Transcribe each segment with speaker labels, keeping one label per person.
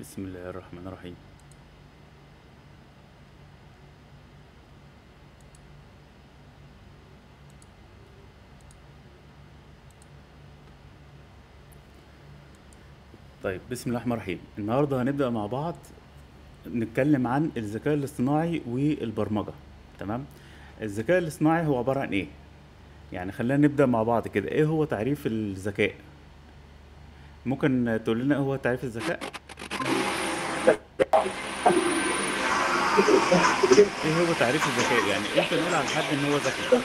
Speaker 1: بسم الله الرحمن الرحيم طيب بسم الله الرحمن الرحيم النهارده هنبدأ مع بعض نتكلم عن الذكاء الاصطناعي والبرمجة تمام الذكاء الاصطناعي هو عبارة عن ايه يعني خلينا نبدأ مع بعض كده ايه هو تعريف الذكاء ممكن تقول لنا ايه هو تعريف الذكاء ايه هو تعريف الذكاء يعني امتى نقول على حد ان هو ذكي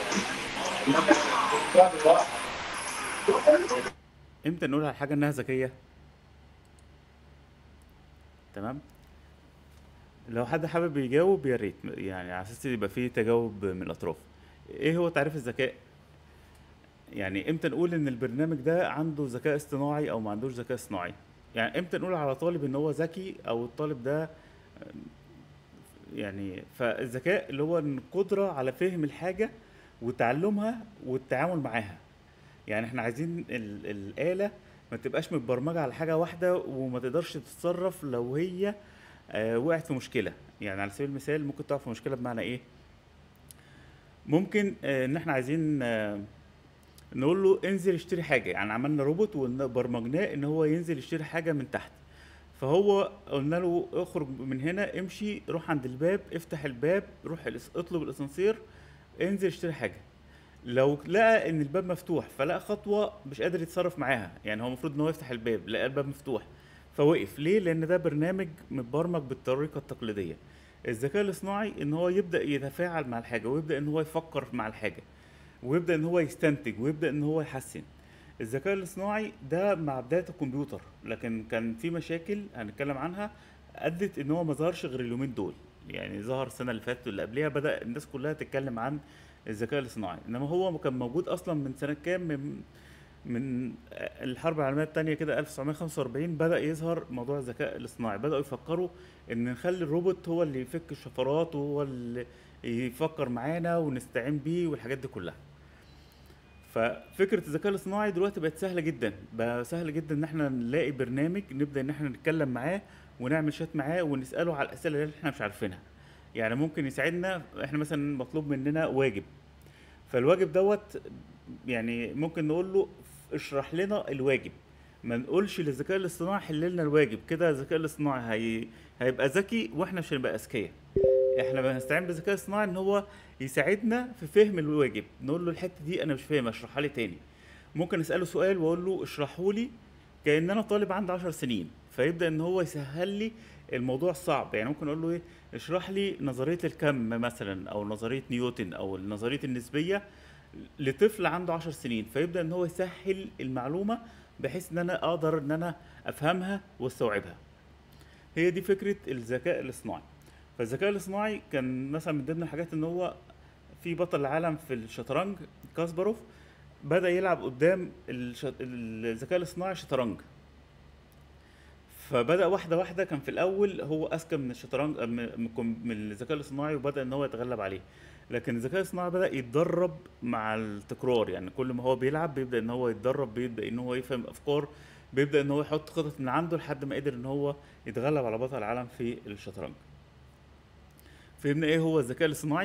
Speaker 1: امتى نقول على حاجة انها ذكية تمام لو حد حابب يجاوب يا ريت يعني على اساس يبقى فيه تجاوب من الاطراف ايه هو تعريف الذكاء يعني امتى نقول ان البرنامج ده عنده ذكاء اصطناعي او ما عندوش ذكاء اصطناعي يعني امتى نقول على طالب ان هو ذكي او الطالب ده يعني فالذكاء اللي هو القدرة على فهم الحاجة وتعلمها والتعامل معاها يعني احنا عايزين ال- الآلة ما تبقاش متبرمجة على حاجة واحدة وما تقدرش تتصرف لو هي آه، وقعت في مشكلة يعني على سبيل المثال ممكن تقع في مشكلة بمعنى ايه ممكن آه، ان احنا عايزين آه، نقول له انزل اشتري حاجة يعني عملنا روبوت وبرمجناه ان هو ينزل يشتري حاجة من تحت فهو قلنا له اخرج من هنا امشي روح عند الباب افتح الباب روح الاس- اطلب الاسانسير انزل اشتري حاجة لو لقى ان الباب مفتوح فلقى خطوة مش قادر يتصرف معاها يعني هو المفروض ان هو يفتح الباب لقى الباب مفتوح فوقف ليه لان ده برنامج متبرمج بالطريقة التقليدية الذكاء الاصطناعي ان هو يبدأ يتفاعل مع الحاجة ويبدأ ان هو يفكر مع الحاجة ويبدأ ان هو يستنتج ويبدأ ان هو يحسن الذكاء الاصطناعي ده مع بداية الكمبيوتر لكن كان في مشاكل هنتكلم عنها ادت ان هو ما ظهرش غير اليومين دول يعني ظهر السنة اللي فاتت واللي قبلها بدأ الناس كلها تتكلم عن الذكاء الاصطناعي انما هو كان موجود اصلا من سنة كام من من الحرب العالمية التانية كده 1945 بدأ يظهر موضوع الذكاء الاصطناعي بدأوا يفكروا ان نخلي الروبوت هو اللي يفك الشفرات وهو اللي يفكر معانا ونستعين بيه والحاجات دي كلها ففكرة الذكاء الاصطناعي دلوقتي بقت سهلة جدا بقى سهل جدا ان احنا نلاقي برنامج نبدأ ان احنا نتكلم معاه ونعمل شات معاه ونسأله على الأسئلة اللي احنا مش عارفينها يعني ممكن يساعدنا احنا مثلا مطلوب مننا واجب فالواجب دوت يعني ممكن نقول له اشرح لنا الواجب ما نقولش للذكاء الاصطناعي حل لنا الواجب كده الذكاء الاصطناعي هي... هيبقى ذكي واحنا مش هنبقى اذكياء احنا بنستعين بالذكاء الاصطناعي ان هو يساعدنا في فهم الواجب نقول له الحته دي انا مش فاهمها اشرحها لي تاني ممكن اساله سؤال واقول له اشرحه لي كان انا طالب عندي 10 سنين فيبدا ان هو يسهل لي الموضوع الصعب يعني ممكن اقول له ايه اشرح لي نظريه الكم مثلا او نظريه نيوتن او نظريه النسبيه لطفل عنده 10 سنين فيبدا ان هو يسهل المعلومه بحيث ان انا اقدر ان انا افهمها واستوعبها هي دي فكره الذكاء الاصطناعي فالذكاء الاصطناعي كان مثلا من ضمن الحاجات ان هو في بطل العالم في الشطرنج كاسباروف بدأ يلعب قدام الش- الذكاء الاصطناعي شطرنج فبدأ واحدة واحدة كان في الأول هو أذكى من الشطرنج من من الكم- من الذكاء الاصطناعي وبدأ إن هو يتغلب عليه لكن الذكاء الاصطناعي بدأ يتدرب مع التكرار يعني كل ما هو بيلعب بيبدأ إن هو يتدرب بيبدأ إن هو يفهم أفكار بيبدأ إن هو يحط خطط من عنده لحد ما قدر إن هو يتغلب على بطل العالم في الشطرنج فهمنا إيه هو الذكاء الاصطناعي؟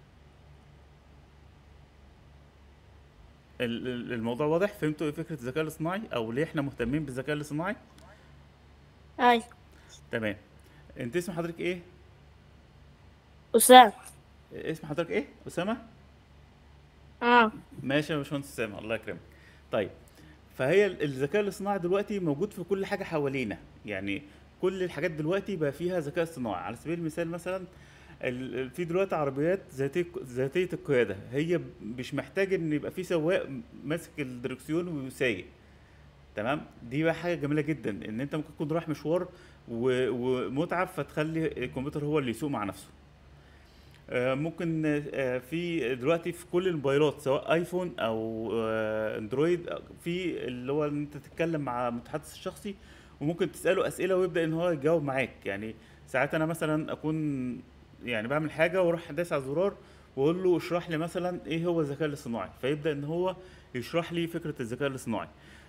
Speaker 1: ال- ال- الموضوع واضح فهمتوا ايه فكرة الذكاء الاصطناعي او ليه احنا مهتمين بالذكاء الاصطناعي
Speaker 2: هاي
Speaker 1: تمام انت اسم حضرتك ايه
Speaker 2: أسامة
Speaker 1: اسم حضرتك ايه اسامة
Speaker 2: اه
Speaker 1: ماشي يا باشمهندس اسامة الله يكرمك طيب فهي ال- الذكاء الاصطناعي دلوقتي موجود في كل حاجة حوالينا يعني كل الحاجات دلوقتي بقى فيها ذكاء اصطناعي على سبيل المثال مثلا ال- ال- في دلوقتي عربيات ذاتية ذاتية القيادة هي مش محتاج ان يبقى في سواق ماسك الدركسيون وسايق تمام دي بقى حاجه جميله جدا ان انت ممكن تكون رايح مشوار و- ومتعب فتخلي الكمبيوتر هو اللي يسوق مع نفسه آه، ممكن آه، في دلوقتي في كل الموبايلات سواء ايفون او آه، اندرويد آه، في اللي هو ان انت تتكلم مع المتحدث الشخصي وممكن تساله اسئله ويبدا ان هو يجاوب معاك يعني ساعات انا مثلا اكون يعني بعمل حاجه واروح دايس على الزرار واقول له اشرح لي مثلا ايه هو الذكاء الاصطناعي فيبدا ان هو يشرح لي فكره الذكاء الاصطناعي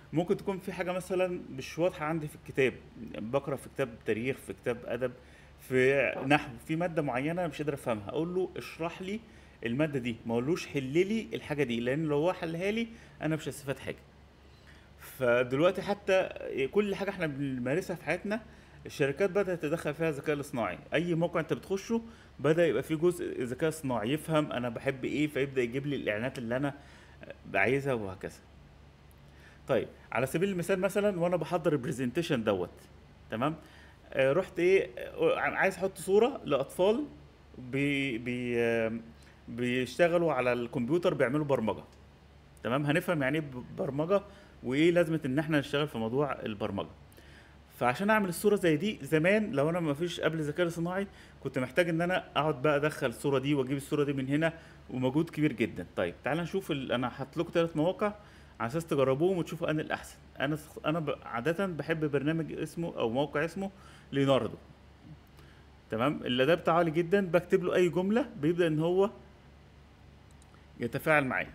Speaker 1: ممكن تكون في حاجه مثلا مش واضحه عندي في الكتاب بقرا في كتاب تاريخ في كتاب ادب في نحو في ماده معينه أنا مش قادر افهمها اقول له اشرح لي الماده دي ما اقولوش حل لي الحاجه دي لان لو هو حلها لي انا مش هستفاد حاجه فدلوقتي حتى كل حاجه احنا بنمارسها في حياتنا الشركات بدات تدخل فيها الذكاء الاصطناعي اي موقع انت بتخشه بدا يبقى فيه جزء ذكاء اصطناعي يفهم انا بحب ايه فيبدا يجيب لي الاعلانات اللي انا عايزها وهكذا طيب على سبيل المثال مثلا وانا بحضر البرزنتيشن دوت تمام آه رحت ايه آه، عايز احط صوره لاطفال بي بي آه، بيشتغلوا على الكمبيوتر بيعملوا برمجه تمام هنفهم يعني ايه برمجه وايه لازمه ان احنا نشتغل في موضوع البرمجه فعشان اعمل الصوره زي دي زمان لو انا ما فيش قبل الذكاء الاصطناعي كنت محتاج ان انا اقعد بقى ادخل الصوره دي واجيب الصوره دي من هنا ومجهود كبير جدا طيب تعال نشوف ال... انا هحط لكم ثلاث مواقع على اساس تجربوهم وتشوفوا انا الاحسن انا س- انا ب... عاده بحب برنامج اسمه او موقع اسمه ليناردو تمام الاداء بتاعه عالي جدا بكتب له اي جمله بيبدا ان هو يتفاعل معايا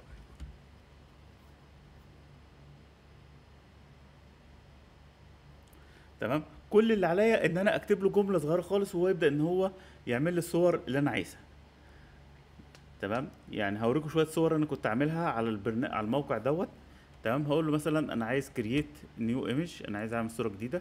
Speaker 1: تمام كل اللي عليا ان انا اكتب له جمله صغيره خالص وهو يبدا ان هو يعمل لي الصور اللي انا عايزها تمام يعني هوريكم شويه صور انا كنت عاملها على البرنا... على الموقع دوت تمام هقول له مثلا انا عايز كرييت نيو ايمج انا عايز اعمل صوره جديده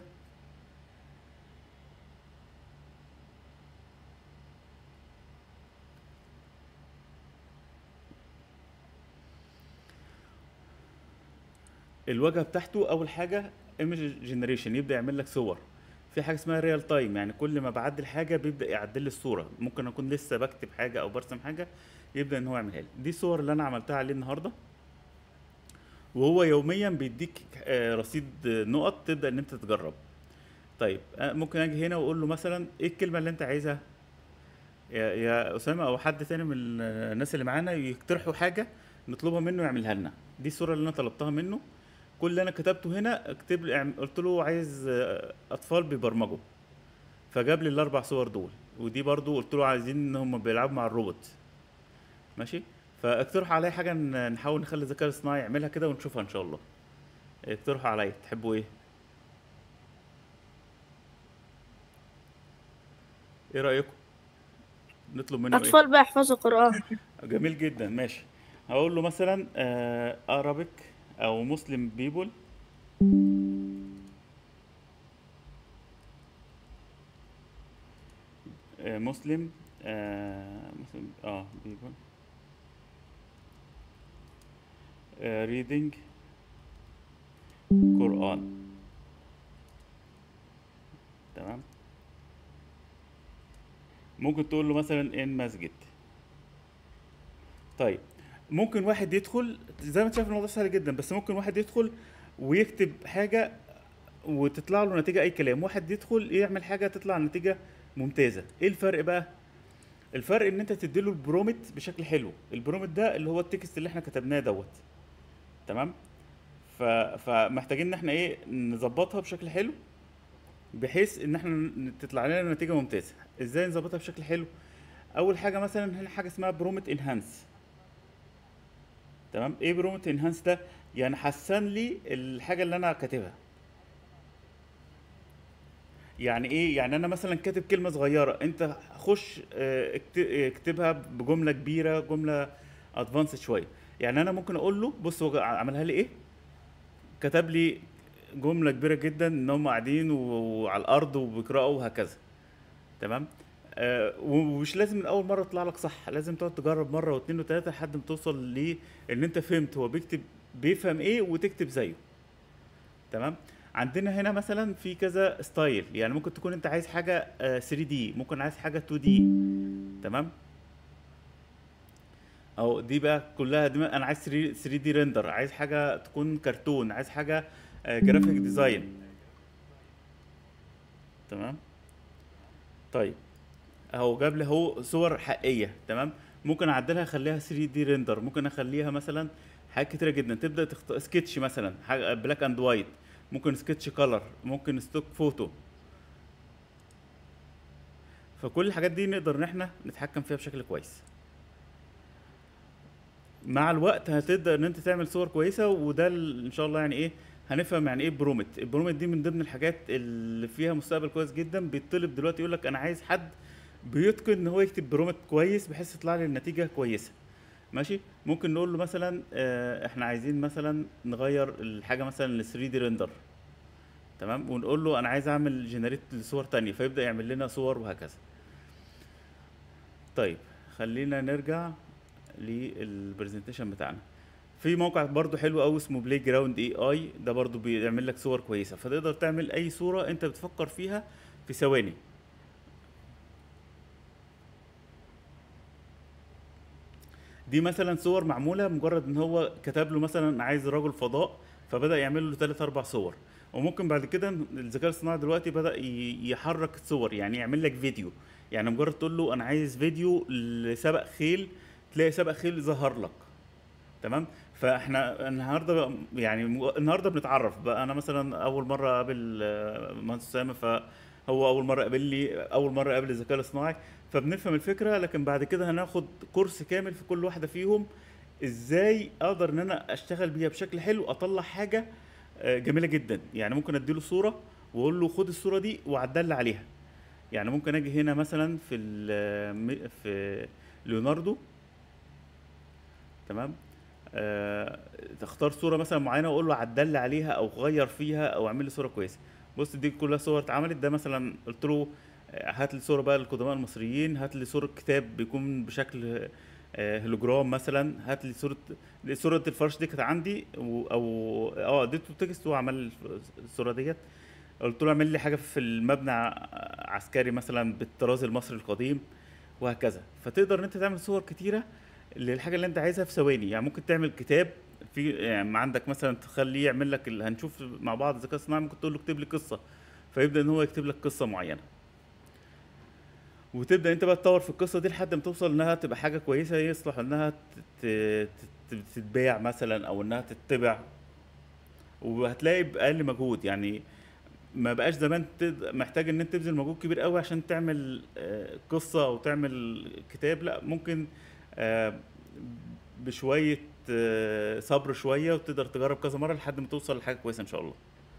Speaker 1: الواجهه بتاعته اول حاجه ايمج جنريشن يبدا يعمل لك صور في حاجه اسمها ريال تايم يعني كل ما بعدل حاجه بيبدا يعدل لي الصوره ممكن اكون لسه بكتب حاجه او برسم حاجه يبدا ان هو يعملها لي دي الصور اللي انا عملتها عليه النهارده وهو يوميا بيديك آه، رصيد آه، نقط تبدا ان انت تجرب طيب آه، ممكن اجي هنا واقول له مثلا ايه الكلمه اللي انت عايزها يا يا اسامه او حد تاني من ال- الناس اللي معانا يقترحوا حاجه نطلبها منه يعملها لنا دي الصوره اللي انا طلبتها منه كل اللي انا كتبته هنا اكتب لي اعم- قلت له عايز آه، اطفال بيبرمجوا فجاب لي الاربع صور دول ودي برضو قلت له عايزين ان هم بيلعبوا مع الروبوت ماشي فاقترحوا عليا حاجه ن- نحاول نخلي الذكاء الاصطناعي يعملها كده ونشوفها ان شاء الله اقترحوا عليا تحبوا ايه ايه رايكم نطلب منه ايه
Speaker 2: أطفال بيحفظوا قرآن
Speaker 1: جميل جدا ماشي هقول له مثلا ارابيك او مسلم بيبول مسلم آه، مسلم اه بيبول ريدنج قرآن تمام ممكن تقول له مثلا ان مسجد طيب ممكن واحد يدخل زي ما انت شايف الموضوع سهل جدا بس ممكن واحد يدخل ويكتب حاجة وتطلع له نتيجة أي كلام واحد يدخل يعمل حاجة تطلع نتيجة ممتازة ايه الفرق بقى الفرق ان انت تديله البرومت بشكل حلو البرومت ده اللي هو التكست اللي احنا كتبناه دوت تمام ف... فمحتاجين ان احنا ايه نظبطها بشكل حلو بحيث ان احنا ن- تطلع لنا نتيجة ممتازة ازاي نظبطها بشكل حلو اول حاجة مثلا هنا حاجة اسمها برومت انهانس تمام ايه برومت انهانس ده يعني حسن لي الحاجه اللي انا كاتبها يعني ايه يعني انا مثلا كاتب كلمه صغيره انت خش آه، اكت- اكتبها بجمله كبيره جمله ادفانسد شويه يعني انا ممكن اقول له بص هو عملها لي ايه كتب لي جمله كبيره جدا ان هم قاعدين و- وعلى الارض وبيقراوا وهكذا تمام آه ومش لازم من اول مره يطلع لك صح لازم تقعد تجرب مره واثنين وثلاثه لحد ما توصل ل ان انت فهمت هو بيكتب بيفهم ايه وتكتب زيه تمام عندنا هنا مثلا في كذا ستايل يعني ممكن تكون انت عايز حاجه 3 دي ممكن عايز حاجه 2 دي تمام او دي بقى كلها دي انا عايز 3 دي ريندر عايز حاجه تكون كرتون عايز حاجه جرافيك ديزاين تمام طيب اهو جاب لي اهو صور حقيقيه تمام ممكن اعدلها اخليها 3 دي ريندر ممكن اخليها مثلا حاجات كتيره جدا تبدا تخت... سكتش مثلا حاجه بلاك اند وايت ممكن سكتش كلر ممكن ستوك فوتو فكل الحاجات دي نقدر ان احنا نتحكم فيها بشكل كويس مع الوقت هتقدر ان انت تعمل صور كويسه وده ال- ان شاء الله يعني ايه هنفهم يعني ايه برومت البرومت دي من ضمن الحاجات اللي فيها مستقبل كويس جدا بيطلب دلوقتي يقول لك انا عايز حد بيتقن ان هو يكتب برومت كويس بحيث يطلع لي النتيجه كويسه ماشي ممكن نقول له مثلا آه، احنا عايزين مثلا نغير الحاجه مثلا ل 3 دي ريندر تمام ونقول له انا عايز اعمل جنريت لصور تانية فيبدا يعمل لنا صور وهكذا طيب خلينا نرجع للبرزنتيشن بتاعنا في موقع برضو حلو قوي اسمه بلاي جراوند اي اي ده برضو بيعمل لك صور كويسه فتقدر تعمل اي صوره انت بتفكر فيها في ثواني دي مثلا صور معموله مجرد ان هو كتب له مثلا عايز رجل فضاء فبدا يعمل له ثلاث اربع صور وممكن بعد كده الذكاء الصناعي دلوقتي بدا ي- يحرك الصور يعني يعمل لك فيديو يعني مجرد تقول له انا عايز فيديو لسبق خيل تلاقي سبق خيل ظهر لك تمام فاحنا النهارده بقى يعني مج- النهارده بنتعرف بقى انا مثلا اول مره اقابل آه، مهندس اسامه فهو اول مره قابل لي اول مره اقابل الذكاء الاصطناعي فبنفهم الفكره لكن بعد كده هناخد كورس كامل في كل واحده فيهم ازاي اقدر ان انا اشتغل بيها بشكل حلو اطلع حاجه آه، جميله جدا يعني ممكن اديله صوره واقول له خد الصوره دي وعدل لي عليها يعني ممكن اجي هنا مثلا في ال- في ليوناردو تمام آه تختار صوره مثلا معينه واقول له عدل لي عليها او غير فيها او اعمل لي صوره كويسه بص دي كلها صور اتعملت ده مثلا قلت له آه، هات لي صوره بقى للقدماء المصريين هات لي صوره كتاب بيكون بشكل آه، هولوجرام مثلا هات لي صوره صوره الفرش دي كانت عندي و- او اه اديته تكست وعمل الصوره ديت قلت له اعمل لي حاجه في المبنى ع- عسكري مثلا بالطراز المصري القديم وهكذا فتقدر ان انت تعمل صور كتيره للحاجه اللي انت عايزها في ثواني يعني ممكن تعمل كتاب في يعني عندك مثلا تخليه يعمل لك اللي هنشوف مع بعض الذكاء الصناعي ممكن تقول له اكتب لي قصه فيبدا ان هو يكتب لك قصه معينه وتبدا انت بقى تطور في القصه دي لحد ما توصل انها تبقى حاجه كويسه يصلح انها تت- تت- تتباع مثلا او انها تتبع وهتلاقي باقل مجهود يعني ما بقاش زمان تد- محتاج ان انت تبذل مجهود كبير قوي عشان تعمل آه، قصه او تعمل كتاب لا ممكن آه، بشويه آه، صبر شويه وتقدر تجرب كذا مره لحد ما توصل لحاجه كويسه ان شاء الله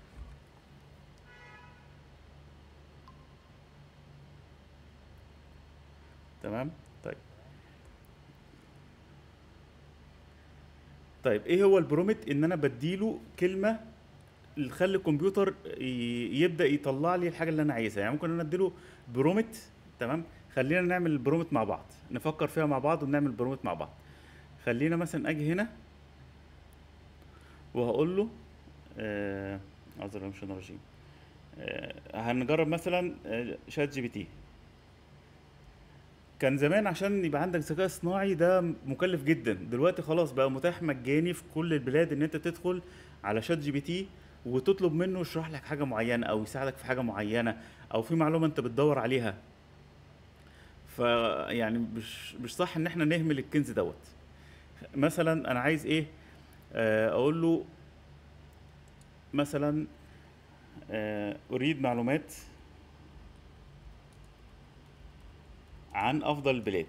Speaker 1: تمام طيب طيب ايه هو البرومت ان انا بديله كلمه اللي تخلي الكمبيوتر ي- يبدا يطلع لي الحاجه اللي انا عايزها يعني ممكن انا اديله برومت تمام خلينا نعمل البرومت مع بعض نفكر فيها مع بعض ونعمل البرومت مع بعض خلينا مثلا اجي هنا وهقول له آه، اعوذ بالله من الشيطان الرجيم آه، هنجرب مثلا آه، شات جي بي تي كان زمان عشان يبقى عندك ذكاء اصطناعي ده مكلف جدا دلوقتي خلاص بقى متاح مجاني في كل البلاد ان انت تدخل على شات جي بي تي وتطلب منه يشرح لك حاجه معينه او يساعدك في حاجه معينه او في معلومه انت بتدور عليها فيعني مش مش صح ان احنا نهمل الكنز دوت مثلا انا عايز ايه آه، اقول له مثلا آه، اريد معلومات عن افضل البلاد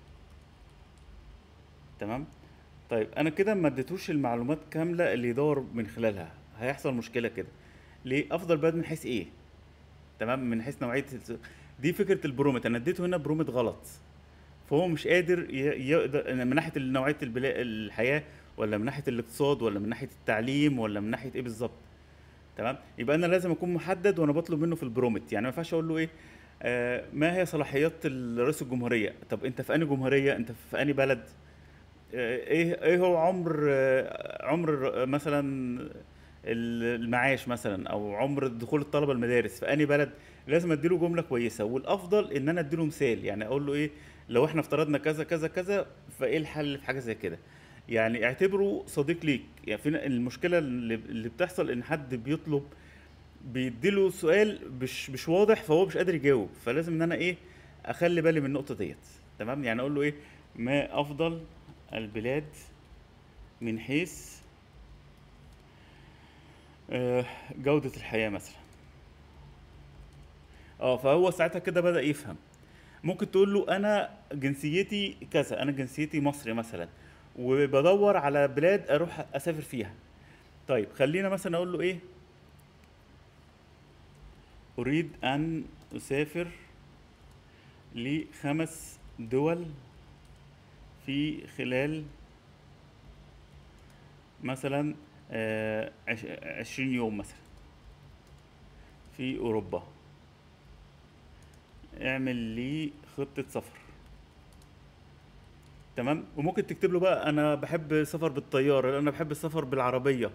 Speaker 1: تمام طيب انا كده ما اديتوش المعلومات كامله اللي يدور من خلالها هيحصل مشكله كده ليه افضل بلد من حيث ايه تمام من حيث نوعيه الس- دي فكره البرومت انا اديته هنا برومت غلط فهو مش قادر ي- يقدر من ناحيه نوعيه البلا... الحياه ولا من ناحيه الاقتصاد ولا من ناحيه التعليم ولا من ناحيه ايه بالظبط تمام يبقى انا لازم اكون محدد وانا بطلب منه في البرومت يعني ما ينفعش اقول له ايه آه ما هي صلاحيات رئيس الجمهوريه طب انت في انهي جمهوريه انت في انهي بلد آه، ايه ايه هو عمر آه، عمر الر- مثلا ال- المعاش مثلا او عمر دخول الطلبه المدارس في انهي بلد لازم اديله جمله كويسه والافضل ان انا اديله مثال يعني اقول له ايه لو احنا افترضنا كذا كذا كذا فايه الحل في حاجه زي كده يعني اعتبره صديق ليك يعني في المشكله اللي اللي بتحصل ان حد بيطلب بيديله سؤال مش مش واضح فهو مش قادر يجاوب فلازم ان انا ايه اخلي بالي من النقطه ديت تمام يعني اقول له ايه ما افضل البلاد من حيث آه، جودة الحياة مثلا اه فهو ساعتها كده بدأ يفهم ممكن تقول له انا جنسيتي كذا انا جنسيتي مصري مثلا وبدور على بلاد اروح اسافر فيها طيب خلينا مثلا اقول له ايه اريد ان اسافر لخمس دول في خلال مثلا آه، عش- عشرين يوم مثلا في اوروبا اعمل لي خطة سفر تمام وممكن تكتب له بقى انا بحب السفر بالطيارة انا بحب السفر بالعربية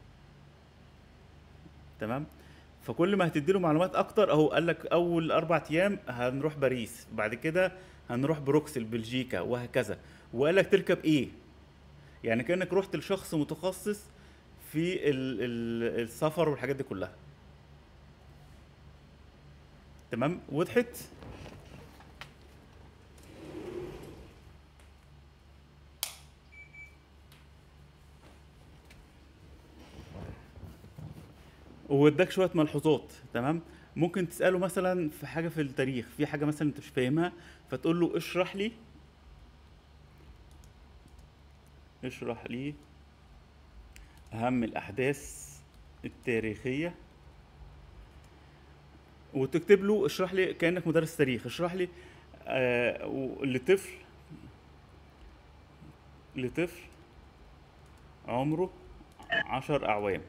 Speaker 1: تمام فكل ما هتديله معلومات اكتر اهو قال لك اول اربع ايام هنروح باريس بعد كده هنروح بروكسل بلجيكا وهكذا وقال لك تركب ايه يعني كانك رحت لشخص متخصص في ال ال السفر والحاجات دي كلها تمام وضحت واداك شويه ملحوظات تمام ممكن تساله مثلا في حاجه في التاريخ في حاجه مثلا انت مش فاهمها فتقول له اشرح لي اشرح لي اهم الاحداث التاريخيه وتكتب له اشرح لي كانك مدرس تاريخ اشرح لي آه و- لطفل لطفل عمره عشر اعوام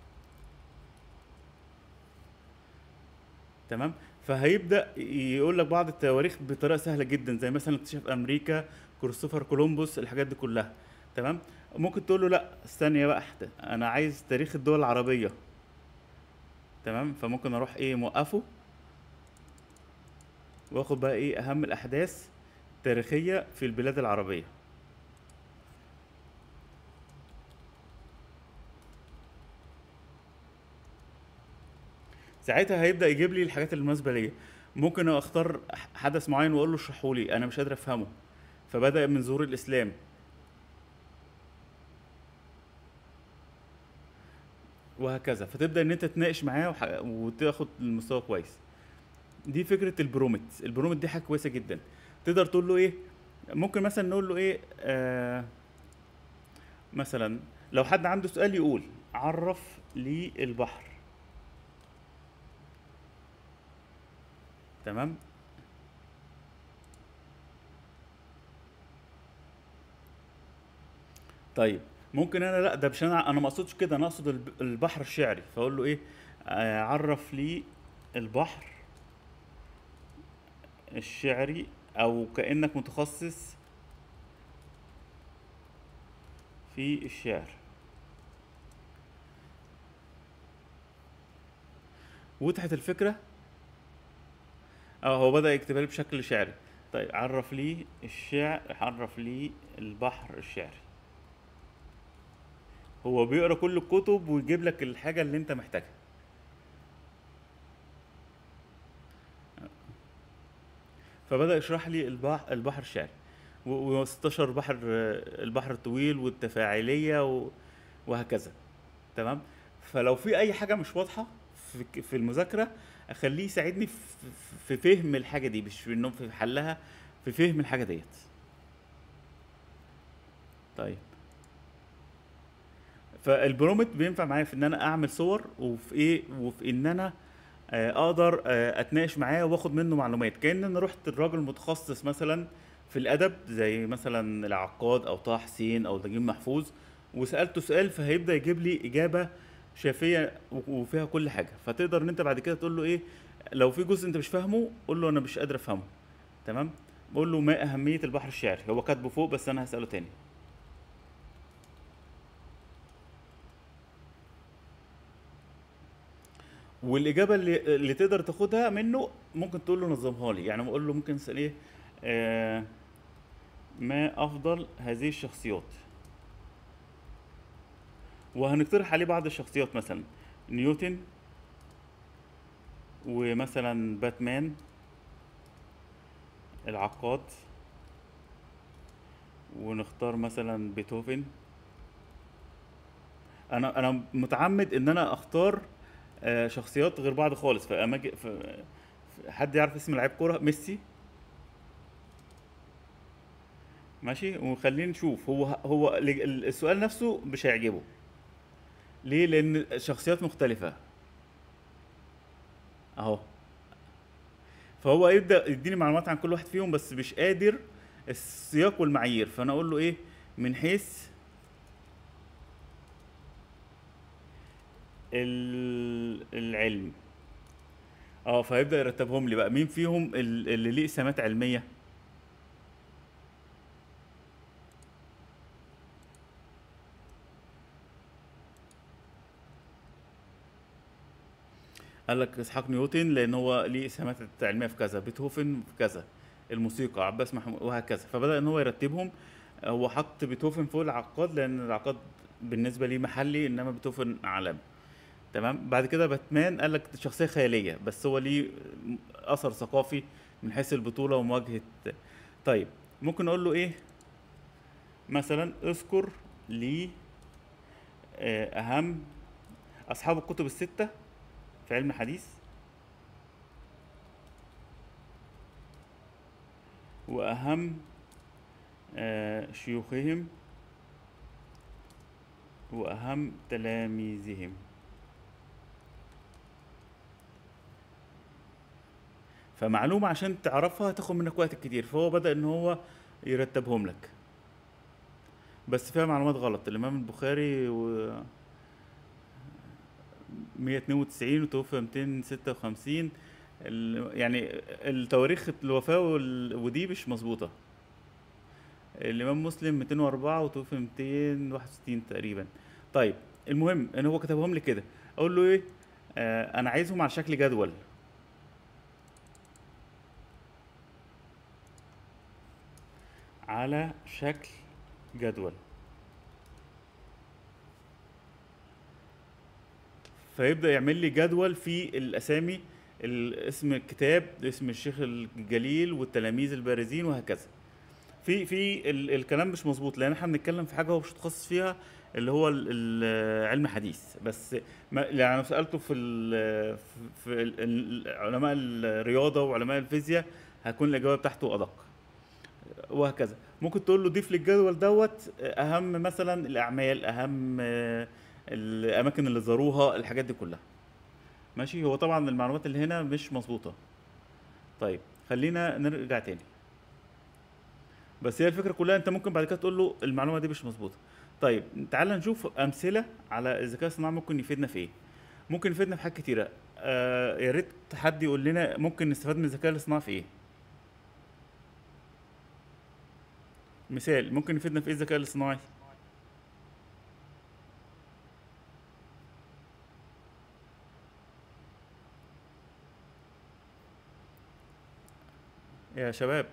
Speaker 1: تمام فهيبدا يقول لك بعض التواريخ بطريقه سهله جدا زي مثلا اكتشاف امريكا كريستوفر كولومبوس الحاجات دي كلها تمام ممكن تقول له لا استني بقى احت- انا عايز تاريخ الدول العربيه تمام فممكن اروح ايه موقفه واخد بقى ايه اهم الاحداث التاريخيه في البلاد العربيه ساعتها هيبدا يجيب لي الحاجات المناسبه ليا ممكن اختار ح- حدث معين واقول له اشرحه لي انا مش قادر افهمه فبدا من ظهور الاسلام وهكذا فتبدا ان انت تناقش معاه وح- وتاخد المستوى كويس دي فكره البرومت البرومت دي حاجه كويسه جدا تقدر تقول له ايه ممكن مثلا نقول له ايه آه مثلا لو حد عنده سؤال يقول عرف لي البحر تمام طيب ممكن انا لا ده مش انا انا ما اقصدش كده انا اقصد الب- البحر الشعري فاقول له ايه آه، عرف لي البحر الشعري او كانك متخصص في الشعر وضحت الفكره اه هو بدأ يكتبها لي بشكل شعري طيب عرف لي الشعر عرف لي البحر الشعري هو بيقرا كل الكتب ويجيب لك الحاجة اللي انت محتاجها فبدأ يشرح لي البحر البحر الشعري و 16 بحر البحر الطويل والتفاعلية و- وهكذا تمام فلو في اي حاجة مش واضحة في في المذاكرة اخليه يساعدني في في فهم الحاجة دي مش في انه في حلها في فهم الحاجة ديت طيب فالبرومت بينفع معايا في ان انا اعمل صور وفي ايه وفي ان انا آه، اقدر آه، اتناقش معاه واخد منه معلومات كأن انا رحت الراجل متخصص مثلا في الادب زي مثلا العقاد او طه حسين او نجيب محفوظ وسالته سؤال فهيبدا يجيب لي اجابه شافيه و- وفيها كل حاجه فتقدر ان انت بعد كده تقول له ايه لو في جزء انت مش فاهمه قول له انا مش قادر افهمه تمام بقول له ما اهميه البحر الشعري هو كاتبه فوق بس انا هساله تاني والاجابه اللي اللي تقدر تاخدها منه ممكن تقول له نظمها لي يعني بقول له ممكن تسال ايه آه ما افضل هذه الشخصيات وهنقترح عليه بعض الشخصيات مثلا نيوتن ومثلا باتمان العقاد ونختار مثلا بيتهوفن انا انا متعمد ان انا اختار آه، شخصيات غير بعض خالص فأماجي ف... ف- حد يعرف اسم لعيب كوره ميسي ماشي وخلينا نشوف هو هو ال- السؤال نفسه مش هيعجبه ليه لان شخصيات مختلفة اهو فهو يبدأ يديني معلومات عن كل واحد فيهم بس مش قادر السياق والمعايير فانا اقول له ايه من حيث ال- العلم اه فيبدأ يرتبهم لي بقى مين فيهم ال- اللي ليه سمات علمية قال لك اسحاق نيوتن لان هو ليه اسهامات علميه في كذا بيتهوفن في كذا الموسيقى عباس محمود وهكذا فبدا ان هو يرتبهم هو حط بيتهوفن فوق العقاد لان العقاد بالنسبه ليه محلي انما بيتهوفن عالمي تمام بعد كده باتمان قال لك شخصيه خياليه بس هو ليه اثر ثقافي من حيث البطوله ومواجهه طيب ممكن اقول له ايه مثلا اذكر لي آه، اهم اصحاب الكتب السته في علم الحديث وأهم آه، شيوخهم وأهم تلاميذهم فمعلومة عشان تعرفها هتاخد منك وقت كتير فهو بدأ إن هو يرتبهم لك بس فيها معلومات غلط الإمام البخاري و 192 وتوفى 256 ال- يعني التواريخ الوفاة وال- ودي مش مظبوطة الإمام مسلم 204 وتوفى 261 تقريبا طيب المهم ان هو كتبهم لي كده اقول له ايه آه انا عايزهم على شكل جدول على شكل جدول فيبدأ يعمل لي جدول في الأسامي ال- اسم الكتاب اسم الشيخ الجليل والتلاميذ البارزين وهكذا في في ال الكلام مش مظبوط لان احنا بنتكلم في حاجه هو مش متخصص فيها اللي هو ال- ال- علم حديث بس ما يعني انا سالته في ال في ال- ال- علماء الرياضه وعلماء الفيزياء هتكون الاجابه بتاعته ادق وهكذا ممكن تقول له ضيف للجدول دوت اهم مثلا الاعمال اهم آه، الاماكن اللي زاروها الحاجات دي كلها ماشي هو طبعا المعلومات اللي هنا مش مظبوطه طيب خلينا نرجع تاني بس هي الفكره كلها انت ممكن بعد كده تقول له المعلومه دي مش مظبوطه طيب تعال نشوف امثله على الذكاء الصناعي ممكن يفيدنا في ايه ممكن يفيدنا في حاجات كتيره آه يا ريت حد يقول لنا ممكن نستفاد من الذكاء الاصطناعي في ايه مثال ممكن يفيدنا في ايه الذكاء الاصطناعي يا شباب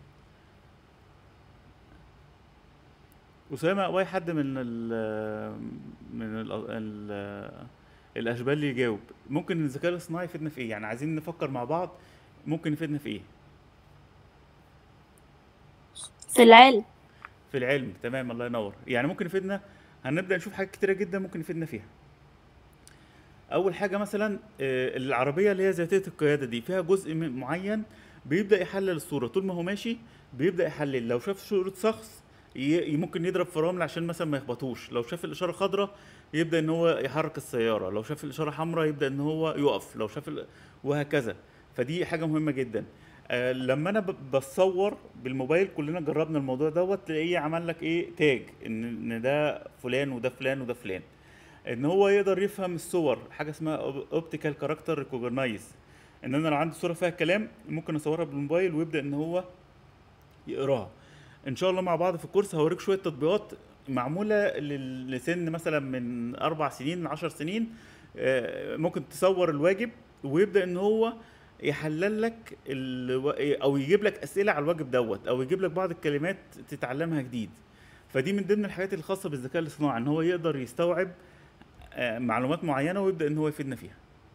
Speaker 1: أسامة أو أي حد من ال من ال ال الأشبال اللي يجاوب ممكن الذكاء الاصطناعي يفيدنا في إيه؟ يعني عايزين نفكر مع بعض ممكن يفيدنا في إيه؟
Speaker 2: في العلم
Speaker 1: في العلم تمام الله ينور يعني ممكن يفيدنا هنبدأ نشوف حاجات كتيرة جدا ممكن يفيدنا فيها أول حاجة مثلا آه، العربية اللي هي ذاتية القيادة دي فيها جزء من- معين بيبدأ يحلل الصورة طول ما هو ماشي بيبدأ يحلل لو شاف صورة شخص ي- ممكن يضرب فرامل عشان مثلا ما يخبطوش لو شاف الإشارة خضراء يبدأ إن هو يحرك السيارة لو شاف الإشارة حمراء يبدأ إن هو يقف لو شاف ال... وهكذا فدي حاجة مهمة جدا آه لما أنا ب- بصور بالموبايل كلنا جربنا الموضوع دوت تلاقيه عمل لك إيه تاج إن إن ده فلان وده فلان وده فلان ان هو يقدر يفهم الصور حاجه اسمها اوبتيكال كاركتر ريكوجنايز ان انا لو عندي صوره فيها كلام ممكن اصورها بالموبايل ويبدا ان هو يقراها ان شاء الله مع بعض في الكورس هوريك شويه تطبيقات معموله لل- لسن مثلا من اربع سنين عشر سنين آه، ممكن تصور الواجب ويبدا ان هو يحلل لك الو... او يجيب لك اسئله على الواجب دوت او يجيب لك بعض الكلمات تتعلمها جديد فدي من ضمن الحاجات الخاصه بالذكاء الاصطناعي ان هو يقدر يستوعب آه، معلومات معينه ويبدا ان هو يفيدنا فيها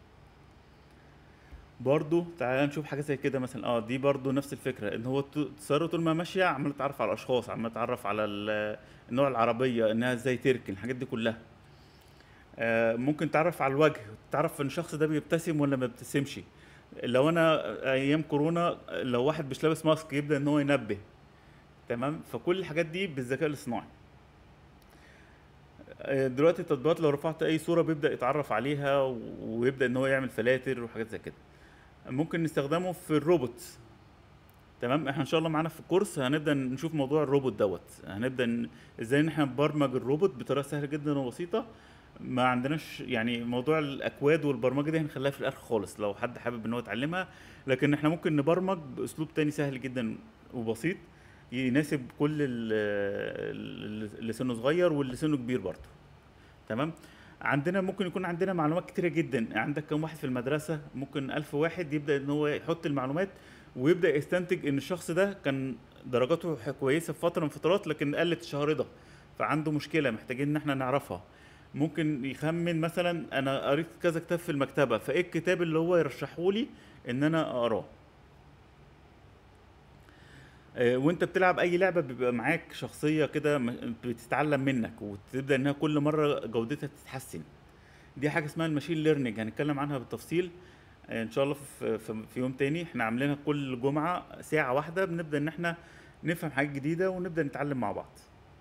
Speaker 1: برضو تعالى نشوف حاجه زي كده مثلا اه دي برضو نفس الفكره ان هو ت- السياره طول ما ماشيه عمال تتعرف على الاشخاص عمال تتعرف على ال- نوع العربيه انها ازاي تركن الحاجات دي كلها آه، ممكن تعرف على الوجه تعرف ان الشخص ده بيبتسم ولا ما بيبتسمش لو انا ايام كورونا لو واحد مش لابس ماسك يبدا ان هو ينبه تمام فكل الحاجات دي بالذكاء الاصطناعي آه، دلوقتي التطبيقات لو رفعت اي صوره بيبدا يتعرف عليها و- ويبدا ان هو يعمل فلاتر وحاجات زي كده ممكن نستخدمه في الروبوت تمام احنا ان شاء الله معانا في الكورس هنبدا نشوف موضوع الروبوت دوت هنبدا ن- ازاي ان احنا نبرمج الروبوت بطريقه سهله جدا وبسيطه ما عندناش يعني موضوع الاكواد والبرمجه دي هنخليها في الاخر خالص لو حد حابب ان هو يتعلمها لكن احنا ممكن نبرمج باسلوب تاني سهل جدا وبسيط يناسب كل ال- ال- اللي سنه صغير واللي سنه كبير برضه تمام عندنا ممكن يكون عندنا معلومات كتيرة جدا عندك كم واحد في المدرسة ممكن ألف واحد يبدأ إن هو يحط المعلومات ويبدأ يستنتج إن الشخص ده كان درجاته ح- كويسة في فترة من الفترات لكن قلت الشهر ده فعنده مشكلة محتاجين إن احنا نعرفها ممكن يخمن مثلا أنا قريت كذا كتاب في المكتبة فإيه الكتاب اللي هو يرشحه لي إن أنا أقراه آه، وانت بتلعب اي لعبه بيبقى معاك شخصيه كده م- بتتعلم منك وتبدا انها كل مره جودتها تتحسن دي حاجه اسمها الماشين ليرنينج هنتكلم عنها بالتفصيل آه، ان شاء الله في, في, في يوم تاني احنا عاملينها كل جمعه ساعه واحده بنبدا ان احنا نفهم حاجات جديده ونبدا نتعلم مع بعض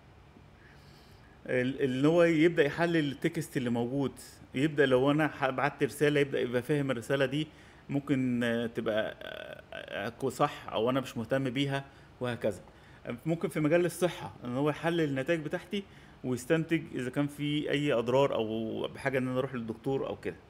Speaker 1: ال- اللي هو يبدا يحلل التكست اللي موجود يبدا لو انا ح- بعت رساله يبدا يبقى فاهم الرساله دي ممكن آه، تبقى آه، آه، صح او انا مش مهتم بيها وهكذا ممكن في مجال الصحه ان هو يحلل النتائج بتاعتي ويستنتج اذا كان في اي اضرار او بحاجه ان انا اروح للدكتور او كده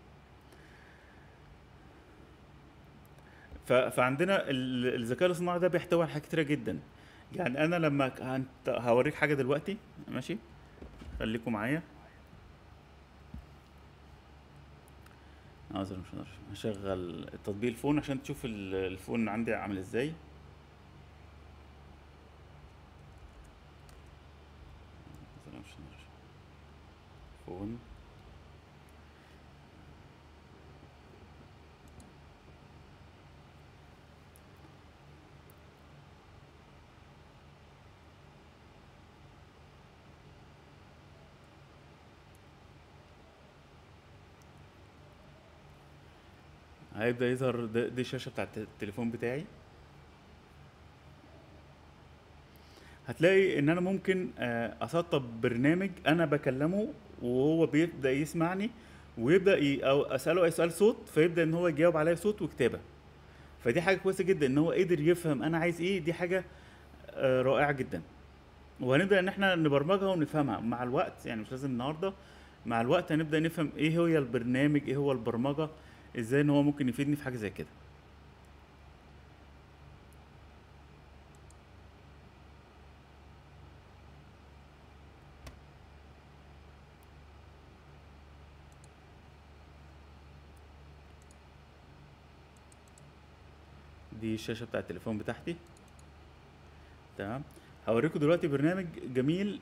Speaker 1: ف- فعندنا ال- الذكاء الاصطناعي ده بيحتوي على حاجات كتيره جدا يعني انا لما ك- هنت- هوريك حاجه دلوقتي ماشي خليكم معايا عاوز مش هقدر. هشغل تطبيق الفون عشان تشوف ال- الفون عندي عامل ازاي عاوز مش هقدر. فون هيبدأ يظهر ده- دي الشاشة بتاعت التليفون بتاعي هتلاقي ان انا ممكن آه، اسطب برنامج انا بكلمه وهو بيبدأ يسمعني ويبدأ ي... او اسأله اي سؤال صوت فيبدأ ان هو يجاوب عليا صوت وكتابة فدي حاجة كويسة جدا ان هو قدر يفهم انا عايز ايه دي حاجة آه، رائعة جدا وهنبدأ ان احنا نبرمجها ونفهمها مع الوقت يعني مش لازم النهارده مع الوقت هنبدأ نفهم ايه هو البرنامج ايه هو البرمجة ازاي ان هو ممكن يفيدني في حاجة زي كده دي الشاشة بتاع التليفون بتاعتي تمام هوريكم دلوقتي برنامج جميل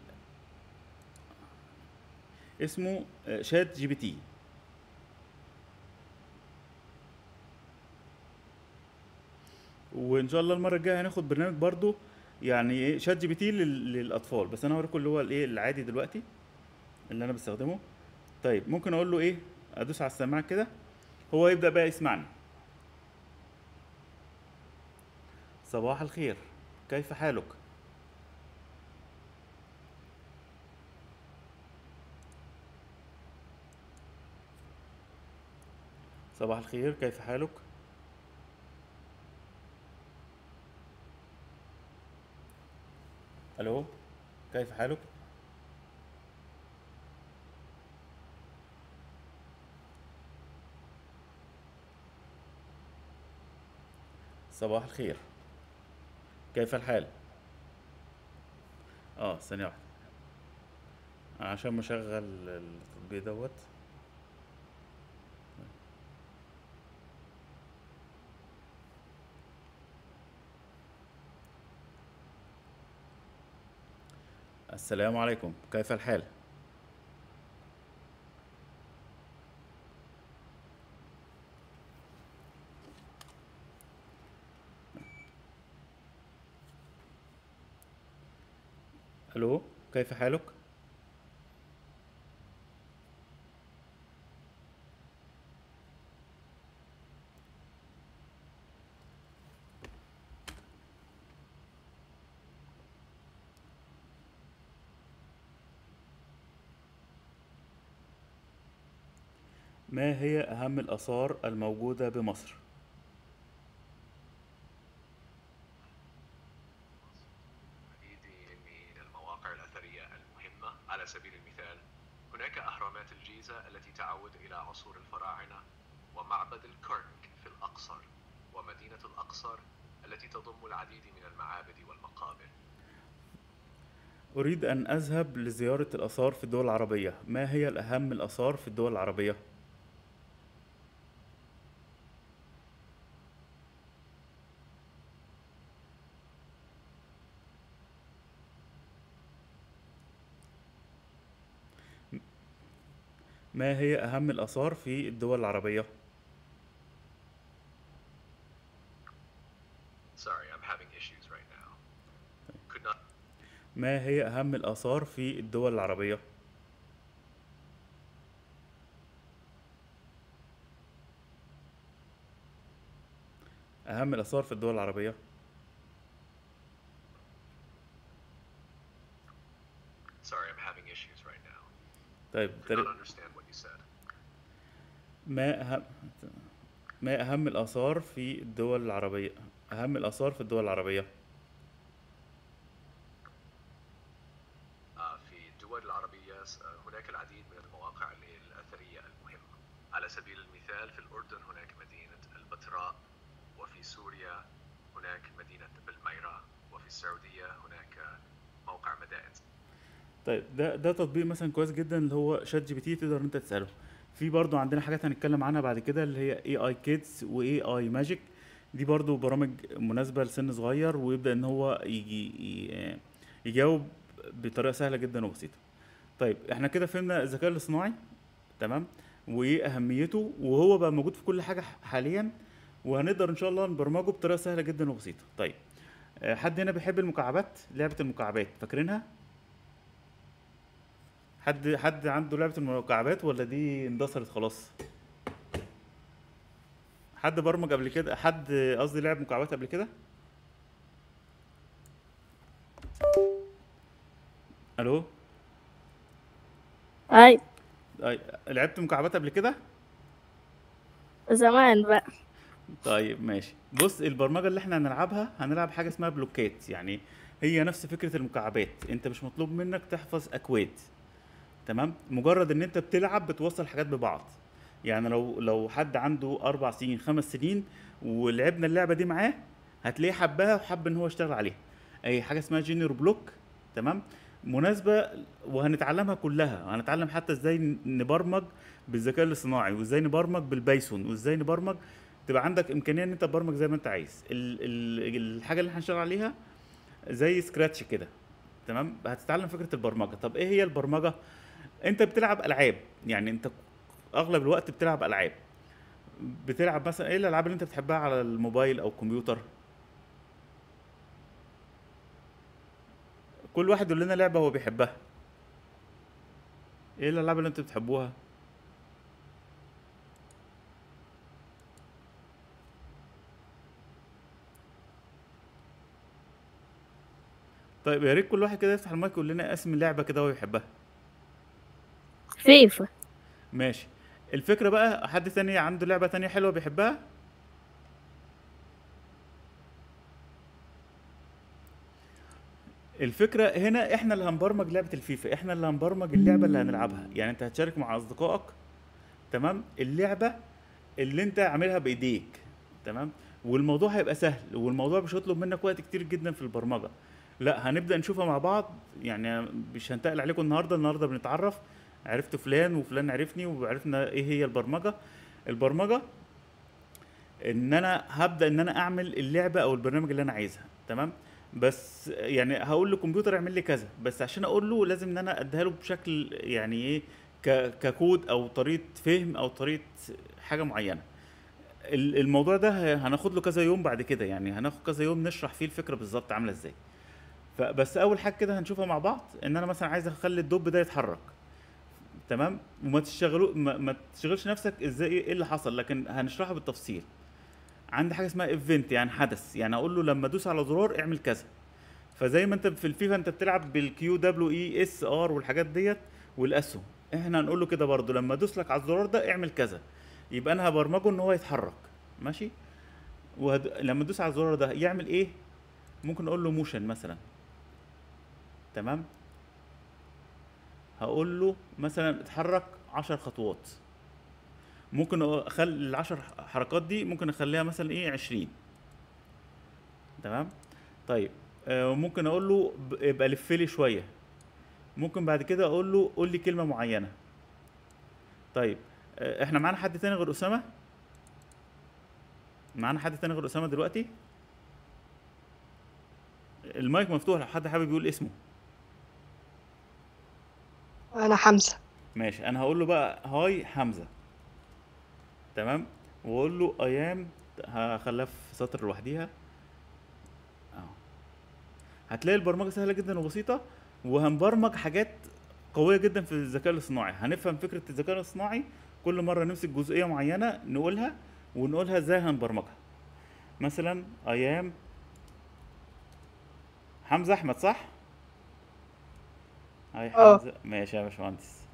Speaker 1: اسمه آه، شات جي بي تي وان شاء الله المره الجايه هناخد برنامج برضو يعني ايه شات جي بي تي لل- للاطفال بس انا هوريكم اللي هو الايه العادي دلوقتي اللي انا بستخدمه طيب ممكن اقول له ايه ادوس على السماعه كده هو يبدا بقى يسمعني صباح الخير كيف حالك صباح الخير كيف حالك الو كيف حالك صباح الخير كيف الحال اه ثانية واحدة عشان مشغل التطبيق دوت السلام عليكم كيف الحال الو كيف حالك ما هي أهم الآثار الموجودة بمصر؟
Speaker 3: العديد من المواقع الأثرية المهمة على سبيل المثال هناك أهرامات الجيزة التي تعود إلى عصور الفراعنة ومعبد الكرنك في الأقصر ومدينة الأقصر التي تضم العديد من المعابد والمقابر
Speaker 1: أريد أن أذهب لزيارة الآثار في الدول العربية ما هي الأهم الآثار في الدول العربية؟ ما هي أهم الآثار في الدول العربية؟
Speaker 3: Sorry, I'm having issues right now. Could not
Speaker 1: ما هي أهم الآثار في الدول العربية؟ أهم الآثار في الدول العربية
Speaker 3: Sorry, I'm having issues right now.
Speaker 1: طيب
Speaker 3: Could
Speaker 1: تاريخ
Speaker 3: not understand what you said.
Speaker 1: ما أهم ما أهم الآثار في الدول العربية أهم الآثار في الدول العربية
Speaker 3: آه، في الدول العربية س- آه، هناك العديد من المواقع الأثرية المهمة على سبيل المثال في الأردن هناك مدينة البتراء وفي سوريا هناك مدينة بالميرا وفي السعودية هناك موقع مدائن
Speaker 1: طيب ده ده تطبيق مثلا كويس جدا اللي هو شات جي بي تي تقدر انت تساله في برضو عندنا حاجات هنتكلم عنها بعد كده اللي هي اي اي كيدز واي اي ماجيك دي برضو برامج مناسبة لسن صغير ويبدأ ان هو يجي ي- يجاوب بطريقة سهلة جدا وبسيطة طيب احنا كده فهمنا الذكاء الاصطناعي تمام وايه اهميته وهو بقى موجود في كل حاجة حاليا وهنقدر ان شاء الله نبرمجه بطريقة سهلة جدا وبسيطة طيب آه، حد هنا بيحب المكعبات لعبة المكعبات فاكرينها حد حد عنده لعبة المكعبات ولا دي اندثرت خلاص؟ حد برمج قبل كده حد قصدي لعب مكعبات قبل كده؟ الو
Speaker 2: أي
Speaker 1: أي- لعبت مكعبات قبل كده؟
Speaker 2: زمان بقى
Speaker 1: طيب ماشي بص البرمجه اللي احنا هنلعبها هنلعب حاجه اسمها بلوكات يعني هي نفس فكره المكعبات انت مش مطلوب منك تحفظ اكواد تمام مجرد ان انت بتلعب بتوصل حاجات ببعض يعني لو لو حد عنده اربع سنين خمس سنين ولعبنا اللعبه دي معاه هتلاقيه حبها وحب ان هو يشتغل عليها اي حاجه اسمها جينير بلوك تمام مناسبه وهنتعلمها كلها هنتعلم حتى ازاي نبرمج بالذكاء الاصطناعي وازاي نبرمج بالبايثون وازاي نبرمج تبقى عندك امكانيه ان انت تبرمج زي ما انت عايز ال ال الحاجه اللي هنشتغل عليها زي سكراتش كده تمام هتتعلم فكره البرمجه طب ايه هي البرمجه انت بتلعب العاب يعني انت اغلب الوقت بتلعب العاب بتلعب مثلا ايه الالعاب اللي انت بتحبها على الموبايل او الكمبيوتر كل واحد يقول لنا لعبه هو بيحبها ايه الالعاب اللي انتوا بتحبوها طيب يا ريت كل واحد كده يفتح المايك ويقول لنا اسم اللعبه كده هو بيحبها
Speaker 2: فيفا
Speaker 1: ماشي الفكرة بقى حد تاني عنده لعبة تانية حلوة بيحبها الفكرة هنا احنا اللي هنبرمج لعبة الفيفا احنا اللي هنبرمج اللعبة اللي هنلعبها يعني انت هتشارك مع اصدقائك تمام اللعبة اللي انت عاملها بايديك تمام والموضوع هيبقى سهل والموضوع مش هيطلب منك وقت كتير جدا في البرمجة لا هنبدأ نشوفها مع بعض يعني مش هنتقل عليكم النهاردة النهاردة بنتعرف عرفت فلان وفلان عرفني وعرفنا ايه هي البرمجة البرمجة ان انا هبدأ ان انا اعمل اللعبة او البرنامج اللي انا عايزها تمام بس يعني هقول للكمبيوتر اعمل لي كذا بس عشان اقول له لازم ان انا اديها له بشكل يعني ايه ك- ككود او طريقة فهم او طريقة حاجة معينة ال- الموضوع ده ه- هناخد له كذا يوم بعد كده يعني هناخد كذا يوم نشرح فيه الفكرة بالظبط عاملة ازاي فبس اول حاجة كده هنشوفها مع بعض ان انا مثلا عايز اخلي الدب ده يتحرك تمام وما تشتغلوا ما, ما تشغلش نفسك ازاي ايه اللي حصل لكن هنشرحها بالتفصيل عندي حاجه اسمها ايفنت يعني حدث يعني اقول له لما ادوس على زرار اعمل كذا فزي ما انت في الفيفا انت بتلعب بالكيو دبليو اي اس ار والحاجات ديت والاسهم احنا هنقول له كده برضو لما ادوس لك على الزرار ده اعمل كذا يبقى انا هبرمجه ان هو يتحرك ماشي وهد... لما ادوس على الزرار ده يعمل ايه ممكن اقول له موشن مثلا تمام هقول له مثلا اتحرك عشر خطوات ممكن اخلي العشر حركات دي ممكن اخليها مثلا ايه عشرين تمام طيب آه ممكن اقول له ب- يبقى لف لي شويه ممكن بعد كده اقول له قول لي كلمه معينه طيب آه احنا معانا حد تاني غير اسامه معانا حد تاني غير اسامه دلوقتي المايك مفتوح لو حد حابب يقول اسمه
Speaker 4: انا حمزة
Speaker 1: ماشي انا هقول له بقى هاي حمزه تمام واقول له ايام هخليها في سطر لوحديها اهو هتلاقي البرمجه سهله جدا وبسيطه وهنبرمج حاجات قويه جدا في الذكاء الاصطناعي هنفهم فكره الذكاء الاصطناعي كل مره نمسك جزئيه معينه نقولها ونقولها ازاي هنبرمجها مثلا ايام حمزه احمد صح هاي
Speaker 4: اه.
Speaker 1: حمزه ماشي يا باشمهندس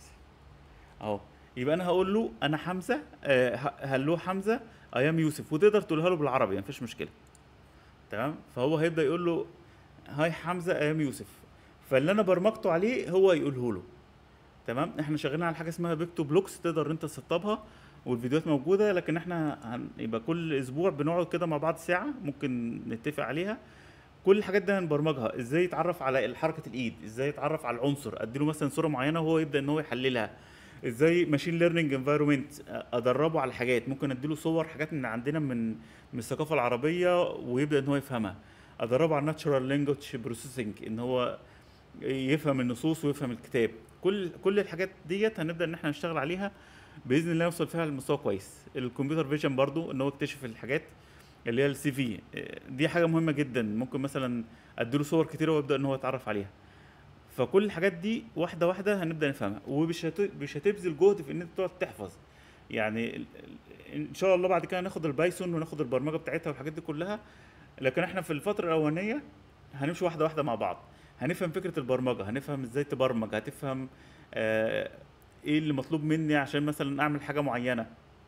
Speaker 1: اهو يبقى انا هقول له انا حمزه آه ه- هلو حمزه ايام يوسف وتقدر تقولها له بالعربي مفيش مشكله تمام فهو هيبدا يقول له هاي حمزه ايام يوسف فاللي انا برمجته عليه هو يقوله له تمام احنا شغالين على حاجه اسمها بيكتو بلوكس تقدر انت تسطبها والفيديوهات موجوده لكن احنا هن... يبقى كل اسبوع بنقعد كده مع بعض ساعه ممكن نتفق عليها كل الحاجات دي هنبرمجها ازاي يتعرف على حركه الايد ازاي يتعرف على العنصر اديله مثلا صوره معينه وهو يبدا ان هو يحللها ازاي ماشين ليرنينج انفايرمنت ادربه على حاجات ممكن اديله صور حاجات من عندنا من من الثقافه العربيه ويبدا ان هو يفهمها ادربه على ناتشورال لانجوج بروسيسنج ان هو يفهم النصوص ويفهم الكتاب كل كل الحاجات ديت هنبدا ان احنا نشتغل عليها باذن الله نوصل فيها لمستوى كويس الكمبيوتر فيجن برضو ان هو يكتشف الحاجات اللي هي السي في دي حاجه مهمه جدا ممكن مثلا اديله صور كتيره ويبدا ان هو يتعرف عليها فكل الحاجات دي واحده واحده هنبدا نفهمها ومش هت... مش هتبذل جهد في ان انت تقعد تحفظ يعني ال- ال- ان شاء الله بعد كده هناخد البايثون وناخد البرمجه بتاعتها والحاجات دي كلها لكن احنا في الفتره الاولانيه هنمشي واحده واحده مع بعض هنفهم فكره البرمجه هنفهم ازاي تبرمج هتفهم آه ايه اللي مطلوب مني عشان مثلا اعمل حاجه معينه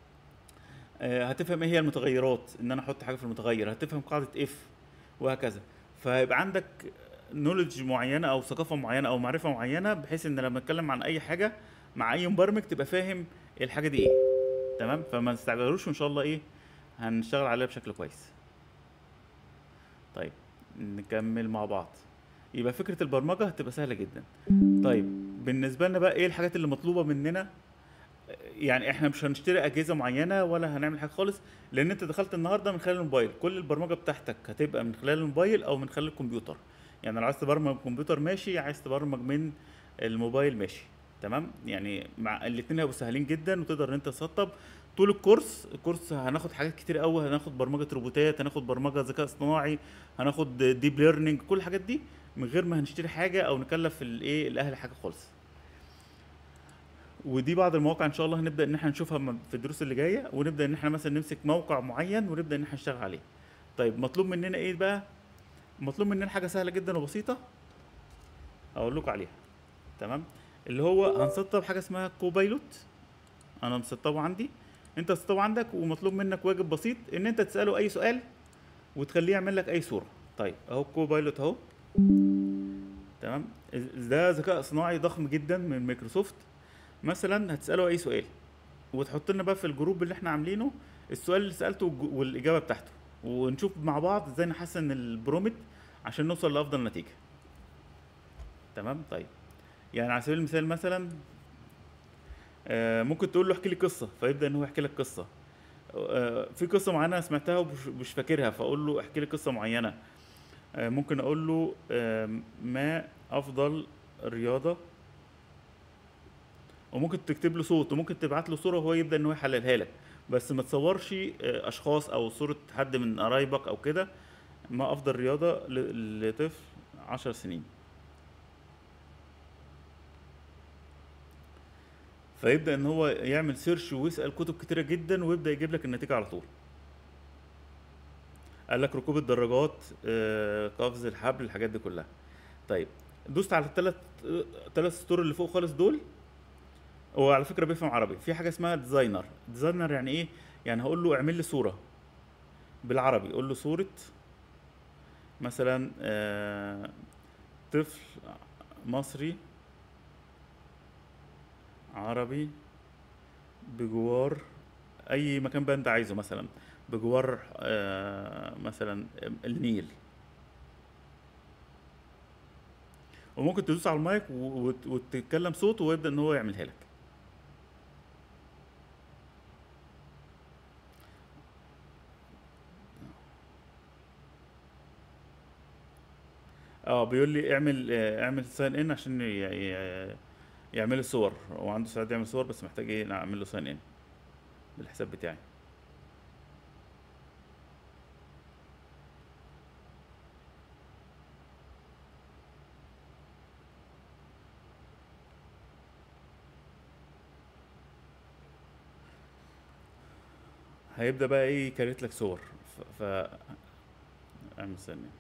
Speaker 1: آه هتفهم ايه هي المتغيرات ان انا احط حاجه في المتغير هتفهم قاعده اف وهكذا فيبقى عندك نولج معينه او ثقافه معينه او معرفه معينه بحيث ان لما اتكلم عن اي حاجه مع اي مبرمج تبقى فاهم الحاجه دي ايه تمام فما تستعجلوش وان شاء الله ايه هنشتغل عليها بشكل كويس طيب نكمل مع بعض يبقى فكره البرمجه هتبقى سهله جدا طيب بالنسبه لنا بقى ايه الحاجات اللي مطلوبه مننا يعني احنا مش هنشتري اجهزه معينه ولا هنعمل حاجه خالص لان انت دخلت النهارده من خلال الموبايل كل البرمجه بتاعتك هتبقى من خلال الموبايل او من خلال الكمبيوتر يعني لو عايز تبرمج الكمبيوتر ماشي عايز تبرمج من الموبايل ماشي تمام يعني مع الاثنين هيبقوا سهلين جدا وتقدر ان انت تسطب طول الكورس الكورس هناخد حاجات كتير قوي هناخد برمجه روبوتات هناخد برمجه ذكاء اصطناعي هناخد ديب ليرنينج كل الحاجات دي من غير ما هنشتري حاجه او نكلف الايه الاهل حاجه خالص ودي بعض المواقع ان شاء الله هنبدا ان احنا نشوفها م- في الدروس اللي جايه ونبدا ان احنا مثلا نمسك موقع معين ونبدا ان احنا نشتغل عليه طيب مطلوب مننا ايه بقى مطلوب مننا حاجه سهله جدا وبسيطه اقول لكم عليها تمام اللي هو هنسطب حاجه اسمها كوبايلوت انا مسطبه عندي انت تسطبه عندك ومطلوب منك واجب بسيط ان انت تساله اي سؤال وتخليه يعمل لك اي صوره طيب اهو كوبايلوت اهو تمام ده ذكاء صناعي ضخم جدا من مايكروسوفت مثلا هتساله اي سؤال وتحط لنا بقى في الجروب اللي احنا عاملينه السؤال اللي سالته والج- والاجابه بتاعته ونشوف مع بعض ازاي نحسن البرومت عشان نوصل لافضل نتيجه تمام طيب يعني على سبيل المثال مثلا آه، ممكن تقول له احكي لي قصه فيبدا ان هو يحكي لك قصه آه، في قصه معينه أنا سمعتها ومش مش فاكرها فاقول له احكي لي قصه معينه آه، ممكن اقول له آم، ما افضل رياضه وممكن تكتب له صوت وممكن تبعت له صوره وهو يبدا ان هو يحللها لك بس ما تصورش آه، اشخاص او صوره حد من قرايبك او كده ما افضل رياضه ل- لطفل عشر سنين فيبدا ان هو يعمل سيرش ويسال كتب كتيره جدا ويبدا يجيب لك النتيجه على طول قال لك ركوب الدراجات آه، قفز الحبل الحاجات دي كلها طيب دوست على الثلاث ثلاث سطور اللي فوق خالص دول هو على فكره بيفهم عربي في حاجه اسمها ديزاينر ديزاينر يعني ايه يعني هقول له اعمل لي صوره بالعربي قول له صوره مثلا آه، طفل مصري عربي بجوار اي مكان بقى انت عايزه مثلا بجوار آه، مثلا النيل وممكن تدوس على المايك و- وت- وتتكلم صوت ويبدأ ان هو يعملها لك اه بيقول لي اعمل آه، اعمل ساين ان عشان ي- ي- يعمل لي صور هو عنده ساعات يعمل صور بس محتاج ايه اعمل له ساين ان بالحساب بتاعي هيبدأ بقى ايه يكريت لك صور ف, ف... اعمل ساين ان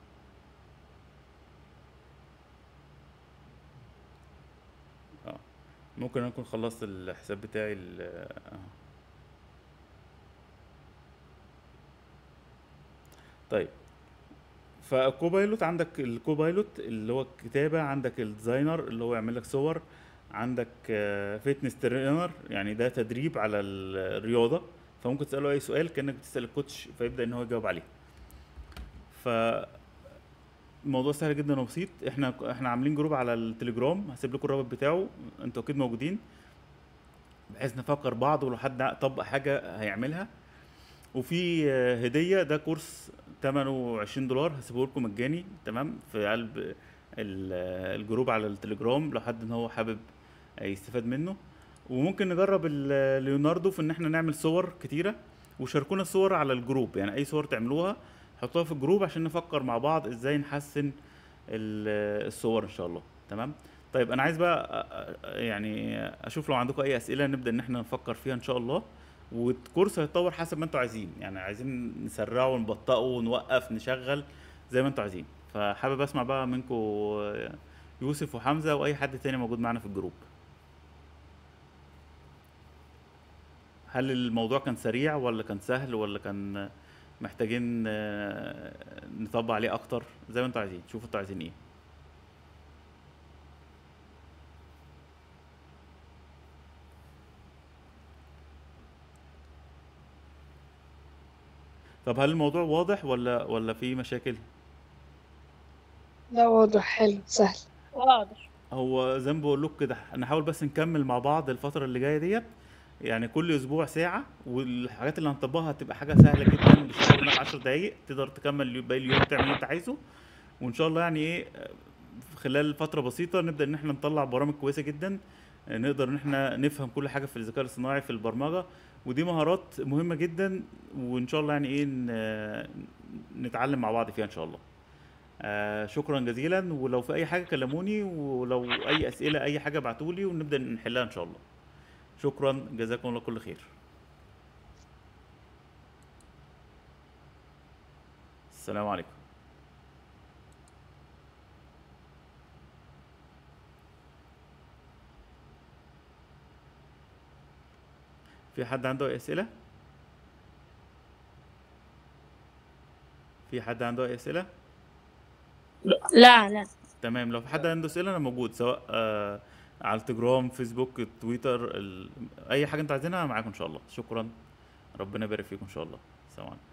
Speaker 1: اه ممكن أنا اكون خلصت الحساب بتاعي ال- آه. طيب فالكوبايلوت عندك الكوبايلوت اللي هو الكتابة عندك الديزاينر اللي هو يعمل لك صور عندك فيتنس ترينر يعني ده تدريب على ال- الرياضة فممكن تسأله أي سؤال كأنك بتسأل الكوتش فيبدأ إن هو يجاوب عليه ف الموضوع سهل جدا وبسيط احنا احنا عاملين جروب على التليجرام هسيب لكم الرابط بتاعه انتوا اكيد موجودين بحيث نفكر بعض ولو حد طبق حاجة هيعملها وفي آه، هدية ده كورس ثمنه 20 دولار هسيبه لكم مجاني تمام في قلب ال- آه، الجروب على التليجرام لو حد ان هو حابب آه، يستفاد منه وممكن نجرب ال- ليوناردو في ان احنا نعمل صور كتيرة وشاركونا الصور على الجروب يعني اي صور تعملوها حطوها في الجروب عشان نفكر مع بعض ازاي نحسن ال- الصور ان شاء الله تمام طيب انا عايز بقى أ- أ- يعني اشوف لو عندكم اي اسئله نبدا ان احنا نفكر فيها ان شاء الله والكورس هيتطور حسب ما انتوا عايزين يعني عايزين نسرعه ونبطئه نوقف نشغل زي ما انتوا عايزين فحابب اسمع بقى منكم يوسف وحمزه واي حد تاني موجود معانا في الجروب هل الموضوع كان سريع ولا كان سهل ولا كان محتاجين آه، نطبق عليه اكتر زي ما انتوا عايزين شوفوا انتوا عايزين ايه طب هل الموضوع واضح ولا ولا في مشاكل
Speaker 4: لا واضح حلو سهل
Speaker 2: واضح
Speaker 1: هو زي ما بقول لكم كده نحاول بس نكمل مع بعض الفترة اللي جاية ديت يعني كل اسبوع ساعة والحاجات اللي هنطبقها هتبقى حاجة سهلة جدا بتشتغل في 10 دقايق تقدر تكمل باقي اليوم تعمل اللي انت عايزه وان شاء الله يعني ايه في خلال فترة بسيطة نبدأ ان احنا نطلع برامج كويسة جدا نقدر ان احنا نفهم كل حاجة في الذكاء الاصطناعي في البرمجة ودي مهارات مهمة جدا وان شاء الله يعني ايه ن- نتعلم مع بعض فيها ان شاء الله آه شكرا جزيلا ولو في اي حاجه كلموني ولو اي اسئله اي حاجه ابعتولي ونبدا نحلها ان شاء الله شكرا جزاكم الله كل خير السلام عليكم في حد عنده اي اسئله في حد عنده اي اسئله
Speaker 2: لا لا
Speaker 1: تمام لو في حد عنده اسئله انا موجود سواء آه على التليجرام فيسبوك تويتر ال... اي حاجه انتوا عايزينها أنا معاكم ان شاء الله شكرا ربنا يبارك فيكم ان شاء الله سلام عليكم